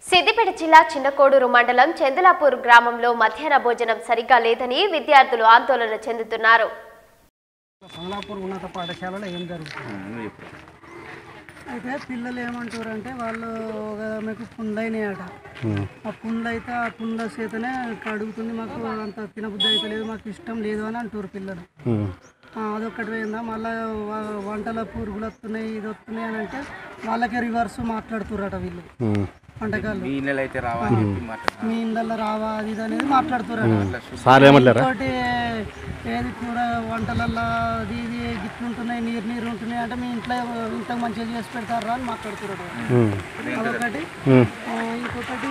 సిద్దిపేట జిల్లా చిన్నకోడూరు మండలం చందలాపూర్ గ్రామంలో మధ్యాహ్న భోజనం సరిగ్గా లేదని విద్యార్థులు ఆందోళన చెందుతున్నారు కమలాపూర్ ఉన్నత పాఠశాలలో ఏం జరుగుతుంది అయితే పిల్లలు ఏమంటారు అంటే వాళ్ళు ఒక మీకు పుండ్లైనాయట ఆ పుండ్లు అయితే ఆ పుండ్ల చేతనే కడుగుతుంది మాకు అంత తినబుద్ధి అయితే లేదు మాకు ఇష్టం లేదు అని అంటారు పిల్లలు ఆ, అదొక్కటి పోయిందా మళ్ళీ వంటల పురుగులు వస్తున్నాయి ఇది వస్తున్నాయి అని అంటే వాళ్ళకే రివర్స్ మాట్లాడుతుర్రట వీళ్ళు వంటకాలు నీళ్ళు అయితే రావాలి అని చెప్పి మాట్లాడు మీ ఇళ్ళల్లో రావా అది ఇది అనేది మాట్లాడుతుర్రట సార్ ఏమంటారా ఇంకోటి ఏది కూర వంటలల్లో అది ఇది గిట్లుంటున్నాయి నీరు నీరు ఉంటున్నాయి అంటే మీ ఇంట్లో ఇంట్లో మంచిగా చేసి పెడతారా అని మాట్లాడుతున్నాడు అదొకటి ఆ, ఇంకొకటి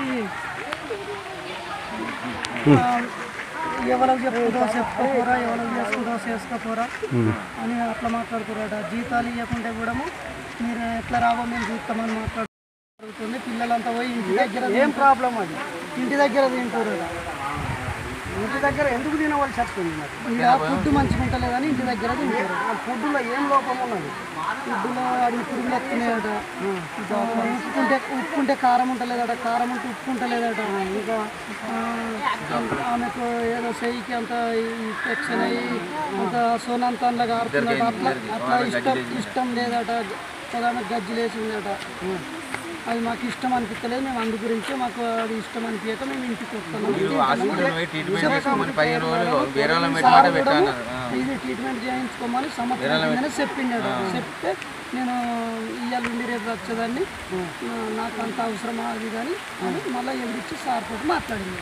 ఆ, ఎవరికి చెప్పుకుందో చెప్పుకోపోరా ఎవరికి చేసుకుందో చేసుకోపోరా అని అట్లా మాట్లాడుతున్నారట జీతాలు ఇవ్వకుంటే కూడా మీరు ఎట్లా రావో మేము చూస్తామని మాట్లాడుతుంది పిల్లలంతా పోయి ఇంటి దగ్గర ఏం ప్రాబ్లం అది ఇంటి దగ్గర తింటారు ఇంటి దగ్గర ఎందుకు తినవలసి వస్తుంది ఇక ఫుడ్ మంచిగా ఉంటలేదని ఇంటి దగ్గర తింటారు ఆ ఫుడ్లో ఏం లోపం ఉన్నది ఫుడ్లో అన్ని పురుగులు వస్తున్నాయట ఇంకా ఉప్పు ఉంటే ఉప్పు ఉంటే కారం ఉంటలేదట కారం ఉంటే ఉప్పు ఉంటలేదట ఇంకా ఆ, ఆమెకు ఏదో చెయ్యికి అంత ఇన్ఫెక్షన్ అయ్యి అంత సోనంతంలో కారుతుందట అట్లా అట్లా ఇష్టం ఇష్టం లేదట ఒక ఆమె గజ్జి లేచిందట అది మాకు ఇష్టం అనిపించలేదు మేము అందు గురించి మాకు అది ఇష్టం అనిపించక మేము ఇంటికి వస్తున్నాము హాస్పిటల్ పోయి ట్రీట్మెంట్ చేసుకోమని పదిహేను రోజులు వేరే వాళ్ళ పెట్టి మాట పెట్టాను ఇది ట్రీట్మెంట్ చేయించుకోమని సంవత్సరం కిందనే చెప్పిండాడు చెప్తే నేను ఇవాళ ఉండి రేపు వచ్చేదాన్ని నా- నాకు అంత అవసరమా అది కానీ అని మళ్ళీ ఎదురిచ్చి సార్ తోటి మాట్లాడింది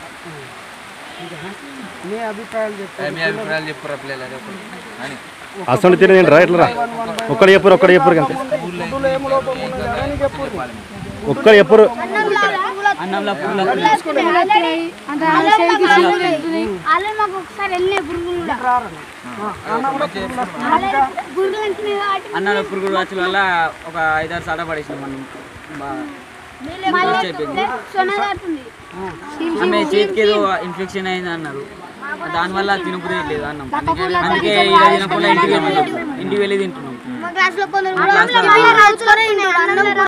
మీ అభిప్రాయాలు చెప్తాను మీ అభిప్రాయాలు చెప్పురా పిల్లలు అదే ఒకటి. అని అసలు తినేయండి రా ఎట్లా రా ఒక్కడ చెప్పురు ఒక్కడ చెప్పురు కంటే ఫుడ్లో ఏం లోపం ఉన్నది అని చెప్పు ఒక్కడ చెప్పురు అలా మాకు ఒకసారి వెళ్ళినాయి పురుగులు కూడా పురుగులు వెళ్తున్నాయి కాబట్టి అన్నాల పురుగుడు వచ్చి వల్ల ఒక ఐదారు సాట పడేసినాం మనం బాగా మళ్ళీ సొనగారుతుంది ఆమె చేతికి ఏదో ఇన్ఫెక్షన్ అయింది అన్నారు దానివల్ల తినబుద్ధి లేదు అన్నం అందుకే ఇలా తినకుండా ఇంటికి వెళ్ళి ఇంటికి వెళ్ళి తింటున్నాం మా క్లాస్ లో కొందరు కూడా